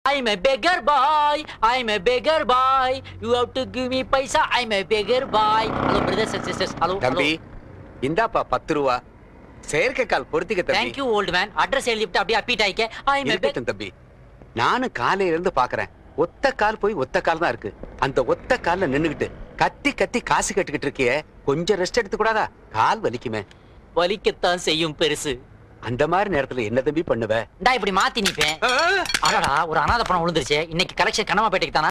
I'm a beggar boy. I'm a beggar boy. You have to give me paisa. I'm a beggar boy. Hello, brothers and sisters. Hello. தம்பி இந்தாப்பா பத்து ரூபா செயற்கை கால் பொருத்திக்க தம்பி thank you old man address எழுதிட்டு அப்படியே அப்பீட் ஆயிக்க I'm a beggar. இருக்கட்டும் தம்பி நானும் காலையில இருந்து பாக்குறேன் ஒத்த கால் போய் ஒத்த கால் தான் இருக்கு அந்த ஒத்த கால்ல நின்னுகிட்டு கத்தி கத்தி காசு கட்டுக்கிட்டு இருக்கியே கொஞ்சம் ரெஸ்ட் எடுத்து கூடாதா கால் வலிக்குமே வலிக்கத்தான் செய்யும் பெருசு அந்த மாதிரி நேரத்துல என்ன தம்பி பண்ணுவ இந்தா இப்படி மாத்தி நிப்பேன் அடடா ஒரு அனாதை பணம் விழுந்துருச்சு இன்னைக்கு கலெக்ஷன் கனமா பேட்டைக்கு தானா